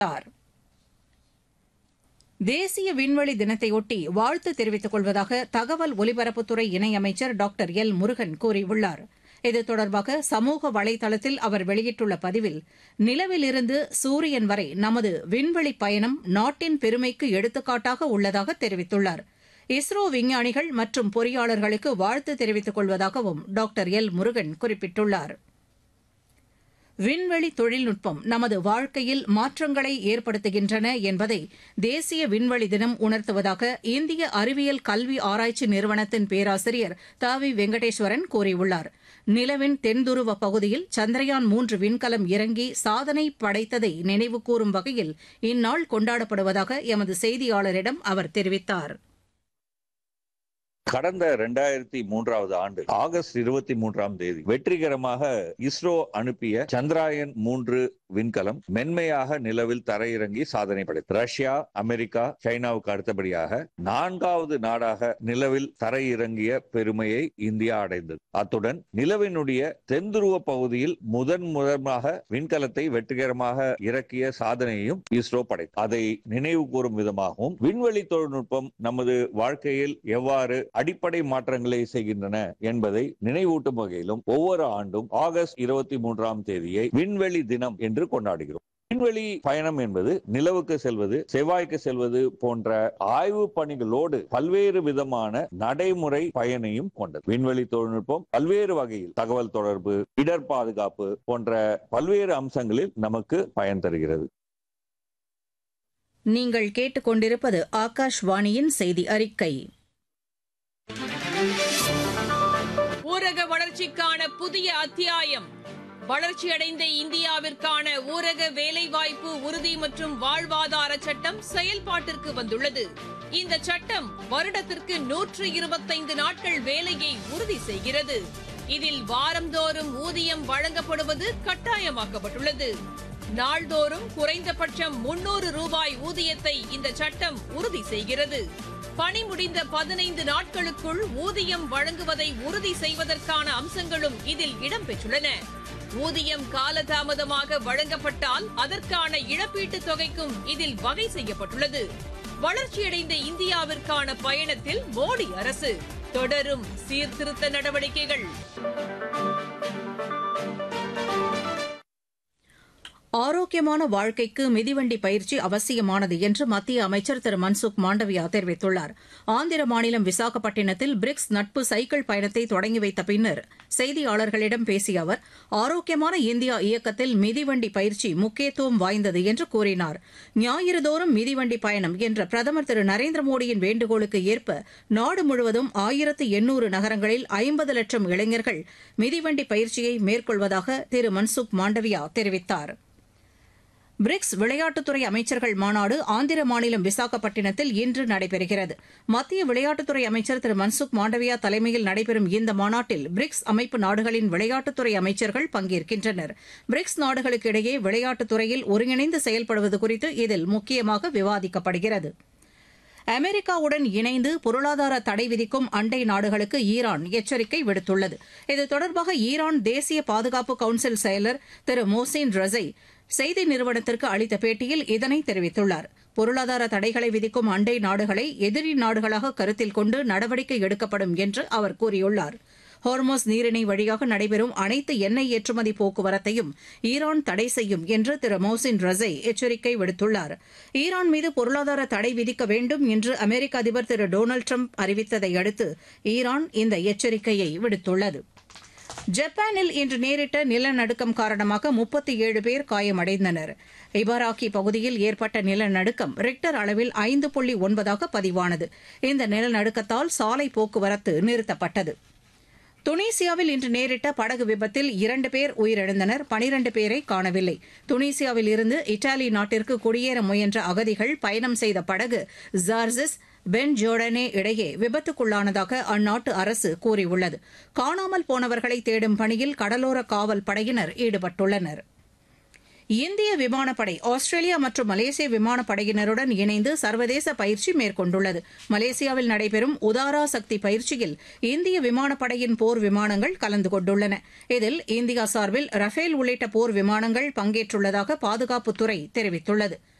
தெரிவித்தார் தேசிய விண்வெளி தினத்தையொட்டி வாழ்த்து தெரிவித்துக் கொள்வதாக தகவல் ஒலிபரப்புத்துறை இணையமைச்சர் டாக்டர் எல் முருகன் கூறியுள்ளார் இது தொடர்பாக சமூக வலைதளத்தில் அவர் வெளியிட்டுள்ள பதிவில் நிலவிலிருந்து சூரியன் வரை நமது விண்வெளி பயணம் நாட்டின் பெருமைக்கு எடுத்துக்காட்டாக உள்ளதாக தெரிவித்துள்ளார் இஸ்ரோ விஞ்ஞானிகள் மற்றும் பொறியாளர்களுக்கு வாழ்த்து தெரிவித்துக் கொள்வதாகவும் டாக்டர் எல் முருகன் குறிப்பிட்டுள்ளார் விண்வெளி தொழில்நுட்பம் நமது வாழ்க்கையில் மாற்றங்களை ஏற்படுத்துகின்றன என்பதை தேசிய விண்வெளி தினம் உணர்த்துவதாக இந்திய அறிவியல் கல்வி ஆராய்ச்சி நிறுவனத்தின் பேராசிரியர் த வி வெங்கடேஸ்வரன் கூறியுள்ளார் நிலவின் தென்துருவ பகுதியில் சந்திரயான் மூன்று விண்கலம் இறங்கி சாதனை படைத்ததை நினைவுகூரும் வகையில் இந்நாள் கொண்டாடப்படுவதாக எமது செய்தியாளரிடம் அவர் தெரிவித்தார் கடந்த இரண்டாயிரத்தி மூன்றாவது ஆண்டு ஆகஸ்ட் இருபத்தி மூன்றாம் தேதி வெற்றிகரமாக இஸ்ரோ அனுப்பிய சந்திராயன் மூன்று விண்கலம் மென்மையாக நிலவில் தரையிறங்கி சாதனை படைத்தது ரஷ்யா அமெரிக்கா சைனாவுக்கு அடுத்தபடியாக நான்காவது நாடாக நிலவில் தரையிறங்கிய பெருமையை இந்தியா அடைந்தது அத்துடன் நிலவினுடைய தென்துருவ பகுதியில் முதன் முதலாக விண்கலத்தை வெற்றிகரமாக இறக்கிய சாதனையையும் இஸ்ரோ படைத்தது அதை நினைவு கூறும் விதமாகவும் விண்வெளி தொழில்நுட்பம் நமது வாழ்க்கையில் எவ்வாறு அடிப்படை மாற்றங்களை செய்கின்றன என்பதை நினைவூட்டும் வகையிலும் ஒவ்வொரு ஆண்டும் ஆகஸ்ட் இருபத்தி மூன்றாம் தேதியை விண்வெளி தினம் என்று கொண்டாடுகிறோம் விண்வெளி பயணம் என்பது நிலவுக்கு செல்வது செவ்வாய்க்கு செல்வது போன்ற ஆய்வு பணிகளோடு பல்வேறு விதமான நடைமுறை பயனையும் கொண்டது விண்வெளி தொழில்நுட்பம் பல்வேறு வகையில் தகவல் தொடர்பு இடர் பாதுகாப்பு போன்ற பல்வேறு அம்சங்களில் நமக்கு பயன் தருகிறது நீங்கள் கேட்டுக்கொண்டிருப்பது ஆகாஷ்வாணியின் செய்தி அறிக்கை ஊரக வளர்ச்சிக்கான புதிய அத்தியாயம் வளர்ச்சியடைந்த இந்தியாவிற்கான ஊரக வேலைவாய்ப்பு உறுதி மற்றும் வாழ்வாதார சட்டம் செயல்பாட்டிற்கு வந்துள்ளது இந்த சட்டம் வருடத்திற்கு நூற்று இருபத்தைந்து நாட்கள் வேலையை உறுதி செய்கிறது இதில் வாரந்தோறும் ஊதியம் வழங்கப்படுவது கட்டாயமாக்கப்பட்டுள்ளது நாள்தோறும் குறைந்தபட்சம் முன்னூறு ரூபாய் ஊதியத்தை இந்த சட்டம் உறுதி செய்கிறது பணி முடிந்த பதினைந்து நாட்களுக்குள் ஊதியம் வழங்குவதை உறுதி செய்வதற்கான அம்சங்களும் இதில் இடம்பெற்றுள்ளன ஊதியம் காலதாமதமாக வழங்கப்பட்டால் அதற்கான இழப்பீட்டுத் தொகைக்கும் இதில் வகை செய்யப்பட்டுள்ளது வளர்ச்சியடைந்த இந்தியாவிற்கான பயணத்தில் மோடி அரசு தொடரும் சீர்திருத்த நடவடிக்கைகள் ஆரோக்கியமான வாழ்க்கைக்கு மிதிவண்டி பயிற்சி அவசியமானது என்று மத்திய அமைச்சர் திரு மன்சுக் மாண்டவியா தெரிவித்துள்ளார் ஆந்திர மாநிலம் விசாகப்பட்டினத்தில் பிரிக்ஸ் நட்பு சைக்கிள் பயணத்தை தொடங்கி வைத்த பின்னர் செய்தியாளர்களிடம் பேசிய அவர் ஆரோக்கியமான இந்தியா இயக்கத்தில் மிதிவண்டி பயிற்சி முக்கியத்துவம் வாய்ந்தது என்று கூறினார் ஞாயிறுதோறும் மிதிவண்டி பயணம் என்ற பிரதமர் திரு நரேந்திர மோடியின் வேண்டுகோளுக்கு ஏற்ப நாடு முழுவதும் ஆயிரத்து எண்ணூறு நகரங்களில் ஐம்பது லட்சம் இளைஞர்கள் மிதிவண்டி பயிற்சியை மேற்கொள்வதாக திரு மன்சுக் மாண்டவியா தெரிவித்தார் பிரிக்ஸ் விளையாட்டுத்துறை அமைச்சர்கள் மாநாடு ஆந்திர மாநிலம் விசாகப்பட்டினத்தில் இன்று நடைபெறுகிறது மத்திய விளையாட்டுத்துறை அமைச்சர் திரு மன்சுக் மாண்டவியா தலைமையில் நடைபெறும் இந்த மாநாட்டில் பிரிக்ஸ் அமைப்பு நாடுகளின் விளையாட்டுத்துறை அமைச்சர்கள் பங்கேற்கின்றனர் பிரிக்ஸ் நாடுகளுக்கு இடையே விளையாட்டுத்துறையில் ஒருங்கிணைந்து செயல்படுவது குறித்து இதில் முக்கியமாக விவாதிக்கப்படுகிறது அமெரிக்காவுடன் இணைந்து பொருளாதார தடை விதிக்கும் அண்டை நாடுகளுக்கு ஈரான் எச்சரிக்கை விடுத்துள்ளது இது தொடர்பாக ஈரான் தேசிய பாதுகாப்பு கவுன்சில் செயலர் திரு மோசின் ரசை செய்தி நிறுவனத்திற்கு அளித்த பேட்டியில் இதனை தெரிவித்துள்ளார் பொருளாதார தடைகளை விதிக்கும் அண்டை நாடுகளை எதிரி நாடுகளாக கருத்தில் கொண்டு நடவடிக்கை எடுக்கப்படும் என்று அவர் கூறியுள்ளார் ஹோர்மோஸ் நீரிணை வழியாக நடைபெறும் அனைத்து எண்ணெய் ஏற்றுமதி போக்குவரத்தையும் ஈரான் தடை செய்யும் என்று திரு மோசின் ரசை எச்சரிக்கை விடுத்துள்ளார் ஈரான் மீது பொருளாதார தடை விதிக்க வேண்டும் என்று அமெரிக்க அதிபர் திரு டொனால்டு ட்ரம்ப் அறிவித்ததை அடுத்து ஈரான் இந்த எச்சரிக்கையை விடுத்துள்ளது ஜப்பானில் இன்று நேரிட்ட நிலநடுக்கம் காரணமாக முப்பத்தி ஏழு பேர் காயமடைந்தனர் இபாராக்கி பகுதியில் ஏற்பட்ட நிலநடுக்கம் ரிக்டர் அளவில் ஐந்து புள்ளி ஒன்பதாக பதிவானது இந்த நிலநடுக்கத்தால் சாலை போக்குவரத்து நிறுத்தப்பட்டது துனிசியாவில் இன்று நேரிட்ட படகு விபத்தில் இரண்டு பேர் உயிரிழந்தனர் பனிரண்டு பேரை காணவில்லை துனிசியாவில் இருந்து இத்தாலி நாட்டிற்கு குடியேற முயன்ற அகதிகள் பயணம் செய்த படகு ஜார்ஜஸ் பென் ஜோர்டனே இடையே விபத்துக்குள்ளானதாக அந்நாட்டு அரசு கூறியுள்ளது காணாமல் போனவர்களை தேடும் பணியில் கடலோர காவல் படையினர் ஈடுபட்டுள்ளனர் இந்திய விமானப்படை ஆஸ்திரேலியா மற்றும் மலேசிய விமானப்படையினருடன் இணைந்து சர்வதேச பயிற்சி மேற்கொண்டுள்ளது மலேசியாவில் நடைபெறும் உதாரா சக்தி பயிற்சியில் இந்திய விமானப்படையின் போர் விமானங்கள் கலந்து கொண்டுள்ளன இதில் இந்தியா சார்பில் ரஃபேல் உள்ளிட்ட போர் விமானங்கள் பங்கேற்றுள்ளதாக பாதுகாப்புத்துறை தெரிவித்துள்ளது